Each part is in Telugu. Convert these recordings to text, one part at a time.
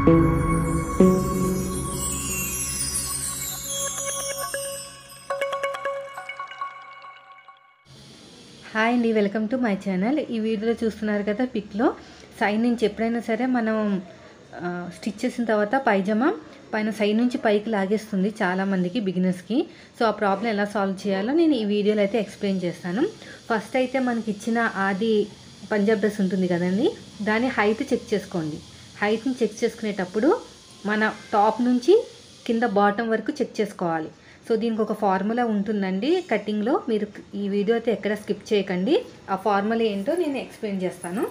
హాయ్ అండి వెల్కమ్ టు మై ఛానల్ ఈ వీడియోలో చూస్తున్నారు కదా పిక్లో సైడ్ నుంచి ఎప్పుడైనా సరే మనం స్టిచ్ చేసిన తర్వాత పైజమా పైన సైడ్ నుంచి పైకి లాగేస్తుంది చాలామందికి బిగినర్స్కి సో ఆ ప్రాబ్లం ఎలా సాల్వ్ చేయాలో నేను ఈ వీడియోలో అయితే ఎక్స్ప్లెయిన్ చేస్తాను ఫస్ట్ అయితే మనకి ఇచ్చిన ఆది పంజాబ్ డ్రెస్ ఉంటుంది కదండి దాని హైట్ చెక్ చేసుకోండి హైట్ని చెక్ చేసుకునేటప్పుడు మన టాప్ నుంచి కింద బాటం వరకు చెక్ చేసుకోవాలి సో దీనికి ఒక ఫార్ములా ఉంటుందండి కటింగ్లో మీరు ఈ వీడియో అయితే ఎక్కడ స్కిప్ చేయకండి ఆ ఫార్ములా ఏంటో నేను ఎక్స్ప్లెయిన్ చేస్తాను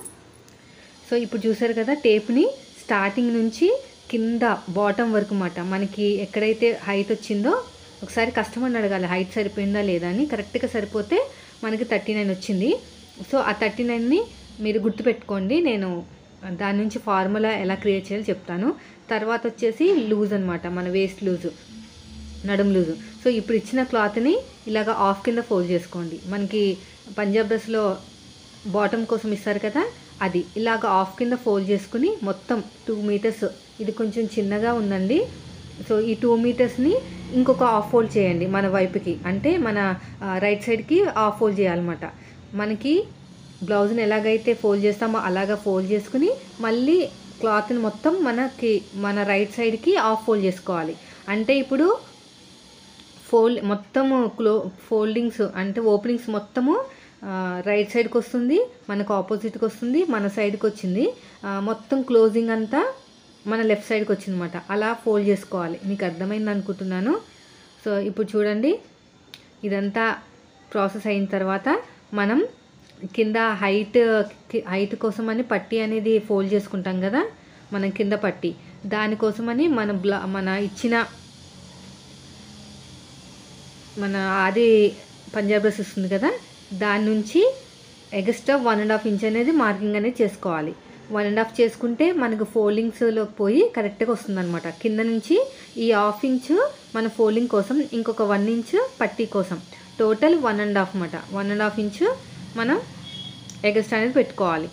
సో ఇప్పుడు చూసారు కదా టేప్ని స్టార్టింగ్ నుంచి కింద బాటం వరకు మాట మనకి ఎక్కడైతే హైట్ వచ్చిందో ఒకసారి కస్టమర్ని అడగాలి హైట్ సరిపోయిందా లేదా అని కరెక్ట్గా సరిపోతే మనకి థర్టీ నైన్ వచ్చింది సో ఆ థర్టీ నైన్ని మీరు గుర్తుపెట్టుకోండి నేను దాని నుంచి ఫార్ములా ఎలా క్రియేట్ చేయాలో చెప్తాను తర్వాత వచ్చేసి లూజ్ అనమాట మన వేస్ట్ లూజు నడుం లూజు సో ఇప్పుడు ఇచ్చిన క్లాత్ని ఇలాగ ఆఫ్ కింద ఫోల్డ్ చేసుకోండి మనకి పంజాబ్ డ్రెస్లో బాటమ్ కోసం ఇస్తారు కదా అది ఇలాగ ఆఫ్ కింద ఫోల్డ్ చేసుకుని మొత్తం టూ మీటర్స్ ఇది కొంచెం చిన్నగా ఉందండి సో ఈ టూ మీటర్స్ని ఇంకొక ఆఫ్ ఫోల్డ్ చేయండి మన వైపుకి అంటే మన రైట్ సైడ్కి ఆఫ్ ఫోల్డ్ చేయాలన్నమాట మనకి బ్లౌజ్ని ఎలాగైతే ఫోల్డ్ చేస్తామో అలాగా ఫోల్డ్ చేసుకుని మళ్ళీ క్లాత్ని మొత్తం మనకి మన రైట్ సైడ్కి ఆఫ్ ఫోల్డ్ చేసుకోవాలి అంటే ఇప్పుడు ఫోల్డ్ మొత్తము క్లో ఫోల్డింగ్స్ అంటే ఓపెనింగ్స్ మొత్తము రైట్ సైడ్కి వస్తుంది మనకు ఆపోజిట్కి వస్తుంది మన సైడ్కి వచ్చింది మొత్తం క్లోజింగ్ అంతా మన లెఫ్ట్ సైడ్కి వచ్చింది అనమాట అలా ఫోల్డ్ చేసుకోవాలి మీకు అర్థమైంది అనుకుంటున్నాను సో ఇప్పుడు చూడండి ఇదంతా ప్రాసెస్ అయిన తర్వాత మనం కింద హైట్ హైట్ కోసమని పట్టి అనేది ఫోల్డ్ చేసుకుంటాం కదా మనం కింద పట్టి దానికోసమని మన బ్లా మన ఇచ్చిన మన ఆది పంజాబ్ డ్రెస్ వస్తుంది కదా దాని నుంచి extra one and half inch అనేది మార్కింగ్ అనేది చేసుకోవాలి వన్ అండ్ హాఫ్ చేసుకుంటే మనకు ఫోల్డింగ్స్లోకి పోయి కరెక్ట్గా వస్తుందన్నమాట కింద నుంచి ఈ హాఫ్ ఇంచ్ మన ఫోల్డింగ్ కోసం ఇంకొక వన్ ఇంచ్ పట్టీ కోసం టోటల్ వన్ అండ్ హాఫ్ అన్నమాట వన్ అండ్ హాఫ్ ఇంచ్ మనం ఎగస్ట్రా అనేది పెట్టుకోవాలి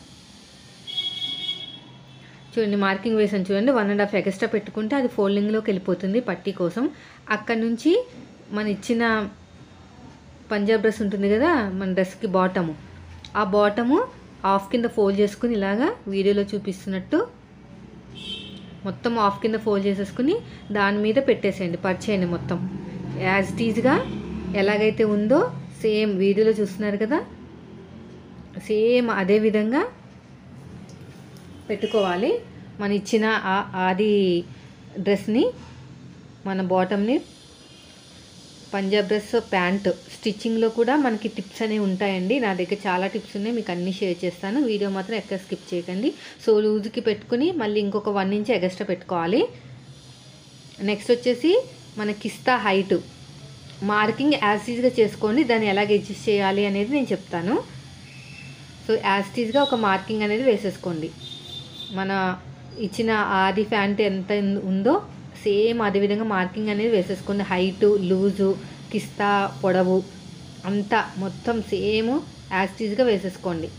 చూడండి మార్కింగ్ వేసాను చూడండి వన్ అండ్ హాఫ్ ఎక్స్ట్రా పెట్టుకుంటే అది ఫోల్డింగ్లోకి వెళ్ళిపోతుంది పట్టీ కోసం అక్కడ నుంచి మన ఇచ్చిన పంజాబ్ డ్రెస్ ఉంటుంది కదా మన డ్రెస్కి బాటము ఆ బాటము ఆఫ్ కింద ఫోల్డ్ చేసుకుని ఇలాగా వీడియోలో చూపిస్తున్నట్టు మొత్తం ఆఫ్ కింద ఫోల్డ్ చేసేసుకుని దాని మీద పెట్టేసేయండి పరిచేయండి మొత్తం యాజ్ టీజ్గా ఎలాగైతే ఉందో సేమ్ వీడియోలో చూస్తున్నారు కదా సేమ్ అదే విధంగా పెట్టుకోవాలి మన ఇచ్చిన ఆది డ్రెస్ని మన బాటమ్ని పంజాబ్ డ్రెస్ ప్యాంట్ స్టిచ్చింగ్లో కూడా మనకి టిప్స్ అనేవి ఉంటాయండి నా దగ్గర చాలా టిప్స్ ఉన్నాయి మీకు అన్నీ షేర్ చేస్తాను వీడియో మాత్రం ఎక్కడ స్కిప్ చేయకండి సో లూజ్కి పెట్టుకుని మళ్ళీ ఇంకొక వన్ ఇంచ్ ఎగస్ట్రా పెట్టుకోవాలి నెక్స్ట్ వచ్చేసి మన కిస్తా హైట్ మార్కింగ్ యాజ్ ఈజ్గా చేసుకోండి దాన్ని ఎలాగ అడ్జస్ట్ చేయాలి అనేది నేను చెప్తాను సో యాజ్ టీజ్గా ఒక మార్కింగ్ అనేది వేసేసుకోండి మన ఇచ్చిన ఆది ప్యాంట్ ఎంత ఉందో సేమ్ అదేవిధంగా మార్కింగ్ అనేది వేసేసుకోండి హైటు లూజు కిస్తా పొడవు అంతా మొత్తం సేమ్ యాజ్ టీజ్గా వేసేసుకోండి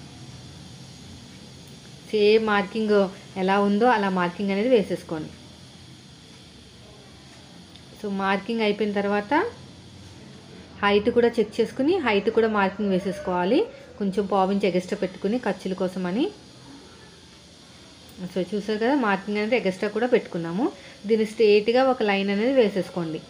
సేమ్ మార్కింగ్ ఎలా ఉందో అలా మార్కింగ్ అనేది వేసేసుకోండి సో మార్కింగ్ అయిపోయిన తర్వాత హైట్ కూడా చెక్ చేసుకుని హైట్ కూడా మార్కింగ్ వేసేసుకోవాలి కొంచెం పావించి ఎగస్ట్రా పెట్టుకుని ఖర్చుల కోసమని సో చూసారు కదా మార్కింగ్ అనేది ఎగస్ట్రా కూడా పెట్టుకున్నాము దీన్ని స్ట్రేట్గా ఒక లైన్ అనేది వేసేసుకోండి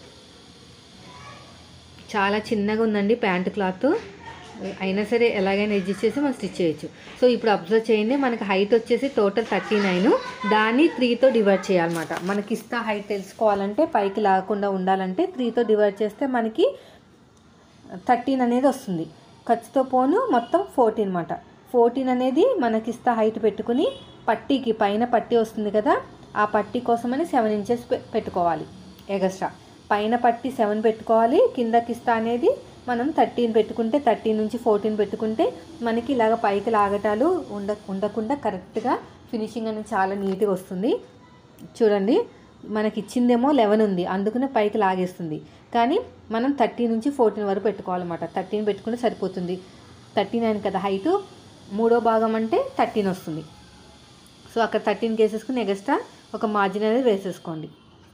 చాలా చిన్నగా ఉందండి ప్యాంట్ క్లాత్ అయినా సరే ఎలాగైనా అడ్జస్ట్ చేసి మనం స్టిచ్ చేయొచ్చు సో ఇప్పుడు అబ్జర్వ్ చేయండి మనకి హైట్ వచ్చేసి టోటల్ థర్టీ నైన్ దాన్ని త్రీతో డివైడ్ చేయాలన్నమాట మనకి ఇస్తా హైట్ తెలుసుకోవాలంటే పైకి లాగకుండా ఉండాలంటే త్రీతో డివైడ్ చేస్తే మనకి థర్టీన్ అనేది వస్తుంది ఖర్చుతో పోను మొత్తం ఫోర్టీన్ అనమాట ఫోర్టీన్ అనేది మనకి ఇస్తా హైట్ పెట్టుకుని పట్టీకి పైన పట్టీ వస్తుంది కదా ఆ పట్టీ కోసమని సెవెన్ ఇంచెస్ పెట్టుకోవాలి ఎగస్ట్రా పైన పట్టీ సెవెన్ పెట్టుకోవాలి కిందకి ఇస్తా అనేది మనం థర్టీన్ పెట్టుకుంటే థర్టీన్ నుంచి ఫోర్టీన్ పెట్టుకుంటే మనకి ఇలాగ పైకి లాగటాలు ఉండ ఉండకుండా కరెక్ట్గా ఫినిషింగ్ అనేది చాలా నీట్గా వస్తుంది చూడండి మనకి ఇచ్చిందేమో లెవెన్ ఉంది అందుకనే పైకి లాగేస్తుంది కానీ మనం థర్టీన్ నుంచి ఫోర్టీన్ వరకు పెట్టుకోవాలన్నమాట థర్టీన్ పెట్టుకుంటే సరిపోతుంది థర్టీ నైన్ కదా హైటు మూడో భాగం అంటే థర్టీన్ వస్తుంది సో అక్కడ థర్టీన్ కేసేసుకుని ఎగస్ట్రా ఒక మార్జిన్ అనేది వేసేసుకోండి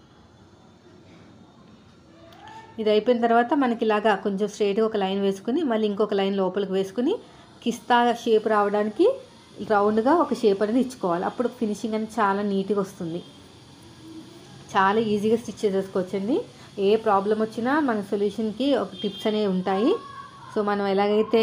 ఇది అయిపోయిన తర్వాత మనకి ఇలాగా కొంచెం స్ట్రైట్గా ఒక లైన్ వేసుకుని మళ్ళీ ఇంకొక లైన్ లోపలికి వేసుకుని కిస్తా షేప్ రావడానికి రౌండ్గా ఒక షేప్ అనేది ఇచ్చుకోవాలి అప్పుడు ఫినిషింగ్ అనేది చాలా నీట్గా వస్తుంది చాలా ఈజీగా స్టిచ్ చేసేసుకోవచ్చండి ఏ ప్రాబ్లం వచ్చినా మన సొల్యూషన్కి ఒక టిప్స్ అనేవి ఉంటాయి సో మనం ఎలాగైతే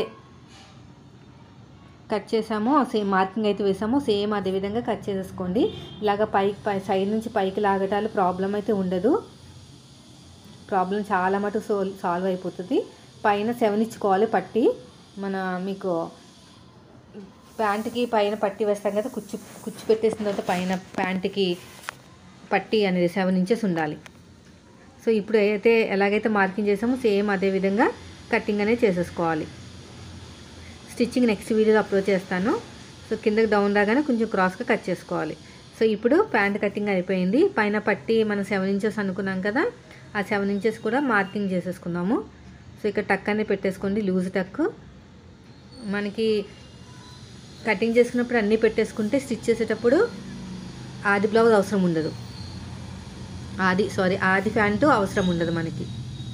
కట్ చేసామో సేమ్ మార్కింగ్ అయితే వేసామో సేమ్ అదే విధంగా కట్ చేసేసుకోండి ఇలాగ పైకి పై సైడ్ నుంచి పైకి లాగటాలు ప్రాబ్లం అయితే ఉండదు ప్రాబ్లం చాలా మటుకు సో సాల్వ్ అయిపోతుంది పైన సెవెన్ ఇచ్చుకోవాలి పట్టి మన మీకు ప్యాంట్కి పైన పట్టి వేస్తాం కదా కుచ్చు కుచ్చు పెట్టేసిన తర్వాత పైన ప్యాంట్కి పట్టి అనేది సెవెన్ ఇంచెస్ ఉండాలి సో ఇప్పుడు అయితే ఎలాగైతే మార్కింగ్ చేసామో సేమ్ అదే విధంగా కటింగ్ అనేది చేసేసుకోవాలి స్టిచ్చింగ్ నెక్స్ట్ వీడియోలో అప్లోడ్ చేస్తాను సో కిందకి డౌన్ రాగానే కొంచెం క్రాస్గా కట్ చేసుకోవాలి సో ఇప్పుడు ప్యాంట్ కటింగ్ అయిపోయింది పైన పట్టి మనం సెవెన్ ఇంచెస్ అనుకున్నాం కదా ఆ సెవెన్ ఇంచెస్ కూడా మార్కింగ్ చేసేసుకుందాము సో ఇక్కడ టక్ అనేది పెట్టేసుకోండి లూజ్ టక్ మనకి కటింగ్ చేసుకున్నప్పుడు అన్నీ పెట్టేసుకుంటే స్టిచ్ చేసేటప్పుడు ఆది బ్లౌజ్ అవసరం ఉండదు ఆది సారీ ఆది ప్యాంటు అవసరం ఉండదు మనకి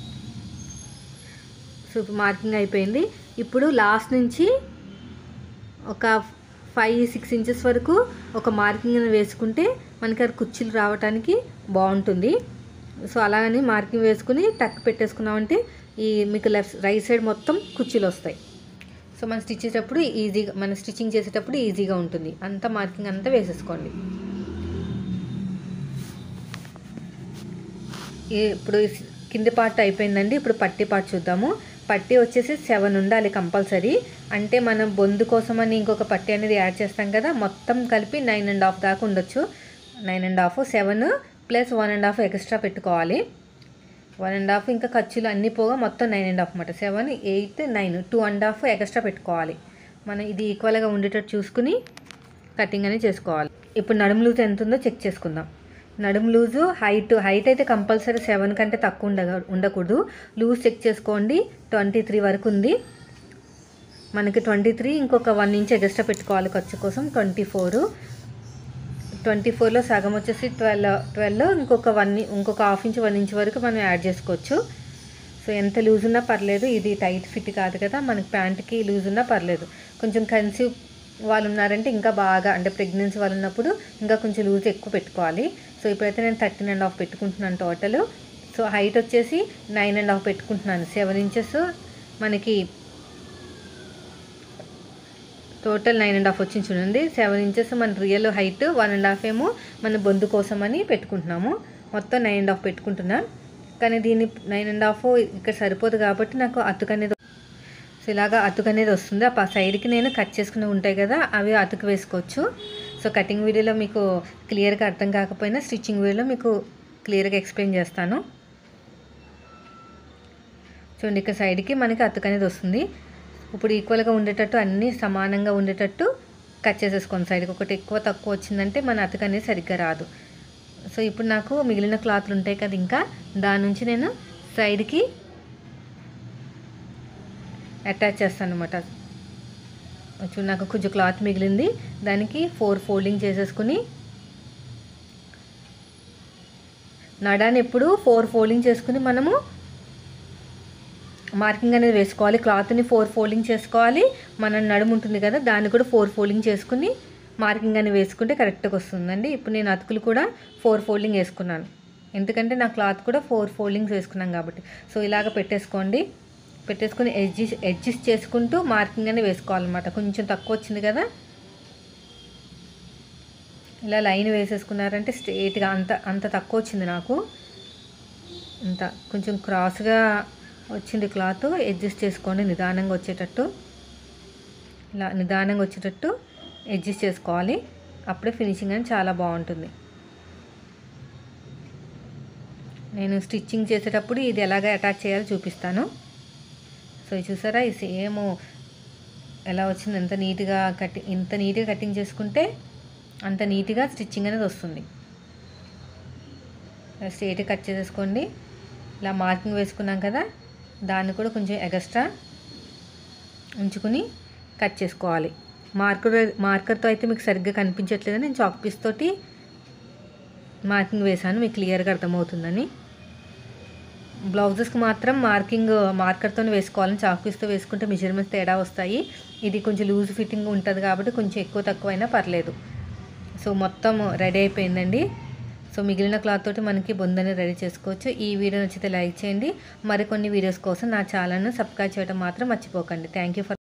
సో మార్కింగ్ అయిపోయింది ఇప్పుడు లాస్ట్ నుంచి ఒక ఫైవ్ సిక్స్ ఇంచెస్ వరకు ఒక మార్కింగ్ వేసుకుంటే మనకి అది కుర్చీలు రావడానికి బాగుంటుంది సో అలాగని మార్కింగ్ వేసుకుని టక్ పెట్టేసుకున్నామంటే ఈ మీకు లెఫ్ట్ రైట్ సైడ్ మొత్తం కుర్చీలు వస్తాయి సో మనం స్టిచ్ చేసేటప్పుడు ఈజీగా మన స్టిచ్చింగ్ చేసేటప్పుడు ఈజీగా ఉంటుంది అంత మార్కింగ్ అంతా వేసేసుకోండి ఇప్పుడు కింది పార్ట్ అయిపోయిందండి ఇప్పుడు పట్టి పార్ట్ చూద్దాము పట్టి వచ్చేసి సెవెన్ ఉండాలి కంపల్సరీ అంటే మనం బొందు కోసమని ఇంకొక పట్టి అనేది యాడ్ చేస్తాం కదా మొత్తం కలిపి నైన్ అండ్ హాఫ్ దాకా ఉండొచ్చు nine and half seven plus one and half extra పెట్టుకోవాలి వన్ అండ్ హాఫ్ ఇంకా ఖర్చులు అన్నీ పోగా మొత్తం నైన్ అండ్ హాఫ్ అనమాట seven eight nine two and half extra పెట్టుకోవాలి మనం ఇది ఈక్వల్గా ఉండేటట్టు చూసుకుని కటింగ్ అనేది చేసుకోవాలి ఇప్పుడు నడుము లూజ్ ఎంత ఉందో చెక్ చేసుకుందాం నడుము లూజు హైట్ హైట్ అయితే కంపల్సరీ సెవెన్ కంటే తక్కువ ఉండగా ఉండకూడదు లూజ్ చెక్ చేసుకోండి ట్వంటీ త్రీ వరకు ఉంది మనకి ట్వంటీ త్రీ ఇంకొక వన్ ఇంచ్ ఎక్స్ట్రా పెట్టుకోవాలి ఖర్చు కోసం ట్వంటీ ఫోర్ ట్వంటీ ఫోర్లో సగం వచ్చేసి ట్వెల్వ్ ట్వెల్వ్ ఇంకొక వన్ ఇంకొక హాఫ్ ఇంచ్ వన్ ఇంచ్ వరకు మనం యాడ్ చేసుకోవచ్చు సో ఎంత లూజ్ ఉన్నా పర్లేదు ఇది టైట్ ఫిట్ కాదు కదా మనకి ప్యాంట్కి లూజ్ ఉన్నా పర్లేదు కొంచెం కన్సీవ్ వాళ్ళు ఉన్నారంటే ఇంకా బాగా అంటే ప్రెగ్నెన్సీ వాళ్ళు ఉన్నప్పుడు ఇంకా కొంచెం లూజ్ ఎక్కువ పెట్టుకోవాలి సో ఇప్పుడైతే నేను థర్టీన్ అండ్ హాఫ్ పెట్టుకుంటున్నాను టోటల్ సో హైట్ వచ్చేసి నైన్ అండ్ హాఫ్ పెట్టుకుంటున్నాను సెవెన్ ఇంచెస్ మనకి టోటల్ నైన్ అండ్ హాఫ్ వచ్చింది చూడండి సెవెన్ ఇంచెస్ మన real height one and half ఏమో మన బొందు కోసం అని పెట్టుకుంటున్నాము మొత్తం నైన్ అండ్ హాఫ్ పెట్టుకుంటున్నాం కానీ దీన్ని నైన్ అండ్ హాఫ్ ఇక్కడ సరిపోదు కాబట్టి నాకు అతుకు అనేది సో ఇలాగా అతుకు అనేది వస్తుంది ఆ సైడ్కి నేను కట్ చేసుకుని ఉంటాయి కదా అవి అతుకు వేసుకోవచ్చు సో కటింగ్ వీడియోలో మీకు క్లియర్గా అర్థం కాకపోయినా స్టిచ్చింగ్ వీడియోలో మీకు క్లియర్గా ఎక్స్ప్లెయిన్ చేస్తాను చూడండి ఇక్కడ సైడ్కి మనకి అతుకు అనేది వస్తుంది ఇప్పుడు ఈక్వల్గా ఉండేటట్టు అన్నీ సమానంగా ఉండేటట్టు కట్ చేసేసుకోండి సైడ్కి ఒకటి ఎక్కువ తక్కువ వచ్చిందంటే మన అతుకు అనేది సరిగ్గా రాదు సో ఇప్పుడు నాకు మిగిలిన క్లాత్లు ఉంటాయి కదా ఇంకా దాని నుంచి నేను సైడ్కి అటాచ్ చేస్తాను అనమాట చూడు నాకు కొంచెం క్లాత్ మిగిలింది దానికి ఫోర్ ఫోల్డింగ్ చేసేసుకుని నడాన్ని ఎప్పుడు ఫోర్ ఫోల్డింగ్ చేసుకుని మనము మార్కింగ్ అనేది వేసుకోవాలి క్లాత్ని ఫోర్ ఫోల్డింగ్ చేసుకోవాలి మన నడుము ఉంటుంది కదా దాన్ని కూడా ఫోర్ ఫోల్డింగ్ చేసుకుని మార్కింగ్ అని వేసుకుంటే కరెక్ట్గా వస్తుందండి ఇప్పుడు నేను అతుకులు కూడా ఫోర్ ఫోల్డింగ్ వేసుకున్నాను ఎందుకంటే నా క్లాత్ కూడా ఫోర్ ఫోల్డింగ్స్ వేసుకున్నాం కాబట్టి సో ఇలాగ పెట్టేసుకోండి పెట్టేసుకుని ఎడ్జిస్ అడ్జస్ట్ చేసుకుంటూ మార్కింగ్ అని వేసుకోవాలన్నమాట కొంచెం తక్కువ వచ్చింది కదా ఇలా లైన్ వేసేసుకున్నారంటే స్ట్రేట్గా అంత అంత తక్కువ వచ్చింది నాకు అంత కొంచెం క్రాస్గా వచ్చింది క్లాత్ అడ్జస్ట్ చేసుకోండి నిదానంగా వచ్చేటట్టు ఇలా నిదానంగా వచ్చేటట్టు అడ్జస్ట్ చేసుకోవాలి అప్పుడే ఫినిషింగ్ అని చాలా బాగుంటుంది నేను స్టిచ్చింగ్ చేసేటప్పుడు ఇది ఎలాగ అటాచ్ చేయాలో చూపిస్తాను సో ఇది చూసారా ఈ సేమ్ ఎలా వచ్చింది ఎంత నీట్గా కట్టి ఇంత నీట్గా కటింగ్ చేసుకుంటే అంత నీట్గా స్టిచ్చింగ్ అనేది వస్తుంది స్ట్రేట్ కట్ చేసేసుకోండి ఇలా మార్కింగ్ వేసుకున్నాం కదా దాన్ని కూడా కొంచెం ఎగస్ట్రా ఉంచుకుని కట్ చేసుకోవాలి మార్కర్ మార్కర్తో అయితే మీకు సరిగ్గా కనిపించట్లేదు నేను చాక్ పీస్ తోటి మార్కింగ్ వేసాను మీకు క్లియర్గా అర్థమవుతుందని బ్లౌజెస్కి మాత్రం మార్కింగ్ మార్కర్తో వేసుకోవాలని చాక్పీస్తో వేసుకుంటే మెజర్మెంట్స్ తేడా వస్తాయి ఇది కొంచెం లూజ్ ఫిట్టింగ్ ఉంటుంది కాబట్టి కొంచెం ఎక్కువ తక్కువ అయినా పర్లేదు సో మొత్తం రెడీ అయిపోయిందండి సో మిగిలిన క్లాత్ తోటి మనకి బొందని రెడీ చేసుకోవచ్చు ఈ వీడియో నచ్చితే లైక్ చేయండి మరికొన్ని వీడియోస్ కోసం నా ఛానల్ను సబ్స్క్రైబ్ చేయడం మాత్రం మర్చిపోకండి థ్యాంక్ యూ ఫర్